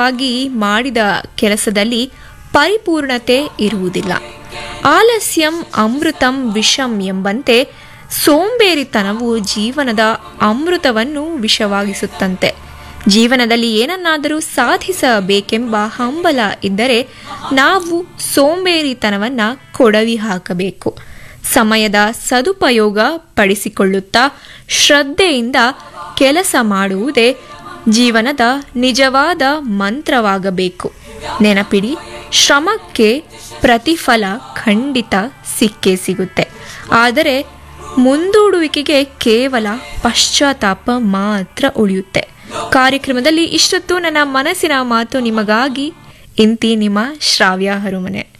ನಿರಂತರವಾಗಿ ಮಾಡಿದ ಕೆಲಸದಲ್ಲಿ ಪರಿಪೂರ್ಣತೆ ಇರುವುದಿಲ್ಲ ಆಲಸ್ಯಂ ಅಮೃತಂ ವಿಷಂ ಎಂಬಂತೆ ಸೋಂಬೇರಿತನವು ಜೀವನದ ಅಮೃತವನ್ನು ವಿಷವಾಗಿಸುತ್ತಂತೆ ಜೀವನದಲ್ಲಿ ಏನನ್ನಾದರೂ ಸಾಧಿಸಬೇಕೆಂಬ ಹಂಬಲ ಇದ್ದರೆ ನಾವು ಸೋಂಬೇರಿತನವನ್ನು ಕೊಡವಿ ಹಾಕಬೇಕು ಸಮಯದ ಸದುಪಯೋಗ ಪಡಿಸಿಕೊಳ್ಳುತ್ತಾ ಶ್ರದ್ಧೆಯಿಂದ ಕೆಲಸ ಮಾಡುವುದೇ ಜೀವನದ ನಿಜವಾದ ಮಂತ್ರವಾಗಬೇಕು ನೆನಪಿಡಿ ಶ್ರಮಕ್ಕೆ ಪ್ರತಿಫಲ ಖಂಡಿತ ಸಿಕ್ಕೇ ಸಿಗುತ್ತೆ ಆದರೆ ಮುಂದೂಡುವಿಕೆಗೆ ಕೇವಲ ಪಶ್ಚಾತ್ತಾಪ ಮಾತ್ರ ಉಳಿಯುತ್ತೆ ಕಾರ್ಯಕ್ರಮದಲ್ಲಿ ಇಷ್ಟೊತ್ತು ನನ್ನ ಮನಸ್ಸಿನ ಮಾತು ನಿಮಗಾಗಿ ಇಂತಿ ನಿಮ್ಮ ಶ್ರಾವ್ಯ ಹರುಮನೆ